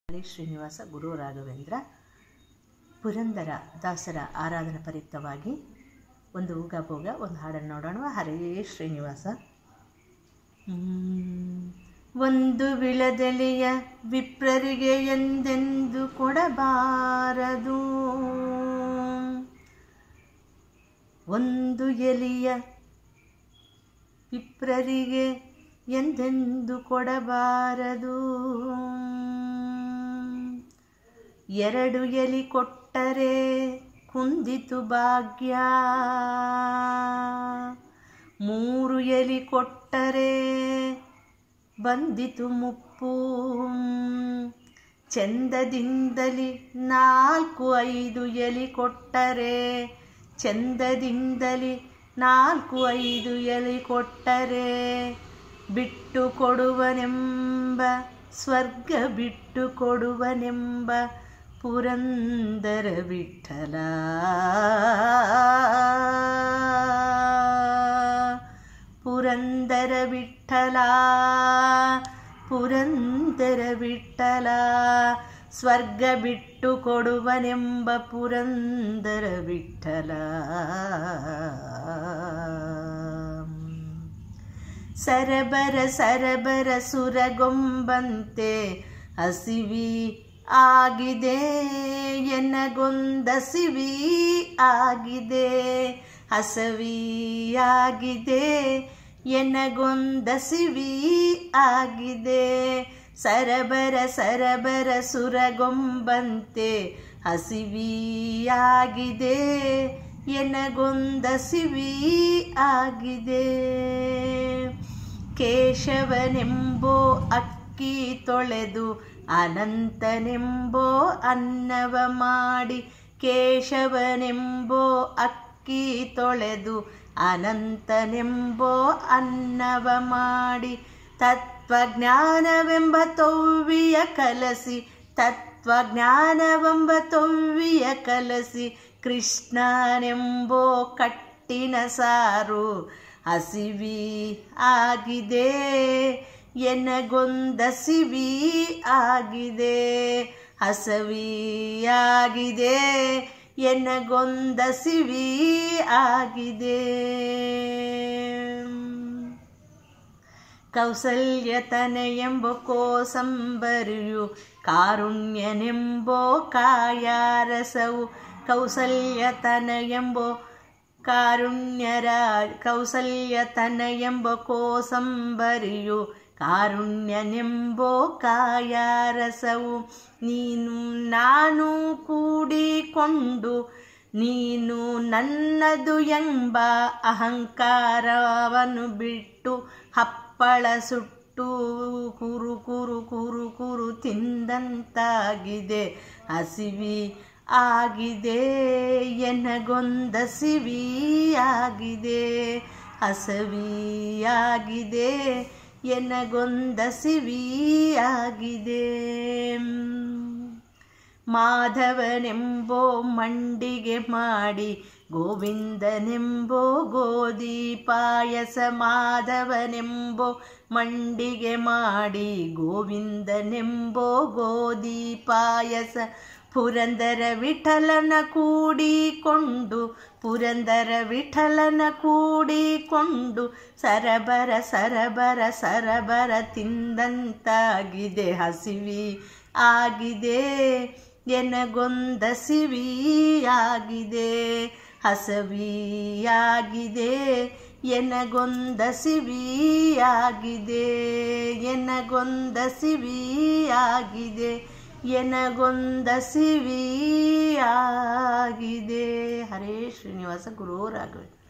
ಹರಿ ಶ್ರೀನಿವಾಸ ಗುರು ರಾಘವೇಂದ್ರ ಪುರಂದರ ದಾಸರ ಆರಾಧನಾ ಪರಿಕ್ತವಾಗಿ ಒಂದು ಊಗಭೋಗ ಒಂದು ಹಾಡನ್ನು ನೋಡೋಣ ಹರೇ ಶ್ರೀನಿವಾಸ ಹ್ಮ್. ಒಂದು ವಿಳದೆಲೆಯ ವಿಪ್ರರಿಗೆ ಎಂದೆಂದು ಕೊಡಬಾರದು ಒಂದು ಎಲಿಯ ವಿಪ್ರರಿಗೆ ಎಂದೆಂದು ಕೊಡಬಾರದು ಎರಡು ಎಲಿ ಕೊಟ್ಟರೆ ಕುಂದಿತು ಭಾಗ್ಯ ಮೂರು ಎಲಿ ಕೊಟ್ಟರೆ ಬಂದಿತು ಮುಪ್ಪು ಚಂದದಿಂದಲಿ ನಾಲ್ಕು ಐದು ಎಲಿ ಕೊಟ್ಟರೆ ಚಂದದಿಂದಲಿ ನಾಲ್ಕು ಐದು ಎಲಿ ಕೊಟ್ಟರೆ ಬಿಟ್ಟು ಕೊಡುವನೆಂಬ ಸ್ವರ್ಗ ಬಿಟ್ಟು ಕೊಡುವನೆಂಬ ಪುರಂದರ ವಿಠಲ ಪುರಂದರ ವಿಠಲ ಪುರಂದರ ವಿಠಲ ಸ್ವರ್ಗ ಬಿಟ್ಟು ಕೊಡುವನೆಂಬ ಪುರಂದರ ವಿಠಲ ಸರಬರ ಸರಬರ ಸುರಗೊಂಬಂತೆ ಹಸಿವಿ ಆಗಿದೆ ಎನ್ನಗೊಂದಸಿವಿ ಆಗಿದೆ ಹಸವಿಯಾಗಿದೆ ಎನ್ನಗೊಂದಸಿವಿ ಆಗಿದೆ ಸರಬರ ಸರಬರ ಸುರಗೊಂಬಂತೆ ಹಸಿವಿಯಾಗಿದೆ ಎನಗೊಂದಸಿವಿ ಆಗಿದೆ ಕೇಶವನೆಂಬೋ ಅಕ್ಕಿ ತೊಳೆದು ಅನಂತನೆಂಬೋ ಅನ್ನವ ಮಾಡಿ ಕೇಶವನೆಂಬೋ ಅಕ್ಕಿ ತೊಳೆದು ಅನಂತನೆಂಬೋ ಅನ್ನವ ಮಾಡಿ ತತ್ವಜ್ಞಾನವೆಂಬ ತೊವ್ವಿಯ ಕಲಸಿ ತತ್ವಜ್ಞಾನವೆಂಬ ತೊವ್ವಿಯ ಕಲಸಿ ಕೃಷ್ಣನೆಂಬೋ ಕಟ್ಟಿನ ಸಾರು ಹಸಿವಿ ಆಗಿದೆ ಎನಗೊಂದಸಿವಿ ಆಗಿದೆ ಹಸವಿಯಾಗಿದೆ ಎನಗೊಂದಸಿವಿ ಆಗಿದೆ ಕೌಸಲ್ಯತನೆಯೆಂಬ ಕೋಸಂಬರಿಯು ಕಾರುಣ್ಯನೆಂಬೋ ಕಾಯಾರಸವು ಕೌಸಲ್ಯತನಯೆಂಬೋ ಕಾರುಣ್ಯರ ಕೌಸಲ್ಯತನ ಎಂಬ ಕೋಸಂಬರಿಯು ಕಾರುಣ್ಯನೆಂಬೋ ಕಾಯಾರಸವು ನೀನು ನಾನು ಕೂಡಿಕೊಂಡು ನೀನು ನನ್ನದು ಎಂಬ ಅಹಂಕಾರವನ್ನು ಬಿಟ್ಟು ಹಪ್ಪಳ ಸುಟ್ಟು ಕುರು ಕುರು ಕುರು ಕುರು ತಿಂದಂತಾಗಿದೆ ಹಸಿವಿ ಆಗಿದೆ ಎನಗೊಂದಸಿವಿ ಆಗಿದೆ ಹಸವಿಯಾಗಿದೆ ಎನಗೊಂದಸಿವಿ ಆಗಿದೆ ಮಾಧವನೆಂಬೋ ಮಂಡಿಗೆ ಮಾಡಿ ಗೋವಿಂದನೆಂಬೋ ಗೋಧಿ ಪಾಯಸ ಮಾಧವನೆಂಬೋ ಮಂಡಿಗೆ ಮಾಡಿ ಗೋವಿಂದನೆಂಬೋ ಗೋಧಿ ಪಾಯಸ ಪುರಂದರ ವಿಠಲನ ಕೂಡಿಕೊಂಡು ಪುರಂದರ ವಿಠಲನ ಕೂಡಿಕೊಂಡು ಸರಬರ ಸರಬರ ಸರಬರ ತಿಂದಂತಾಗಿದೆ ಹಸಿವಿ ಆಗಿದೆ ಎನಗೊಂದಸಿವಿ ಆಗಿದೆ ಹಸವಿಯಾಗಿದೆ ಎನಗೊಂದಸಿವಿ ಆಗಿದೆ ಎನಗೊಂದಸಿವಿ ಆಗಿದೆ ಎನಗೊಂದಸಿವಿ ಆಗಿದೆ ಹರೇ ಶ್ರೀನಿವಾಸ ಗುರು ರಾಘವೇಂದ್ರ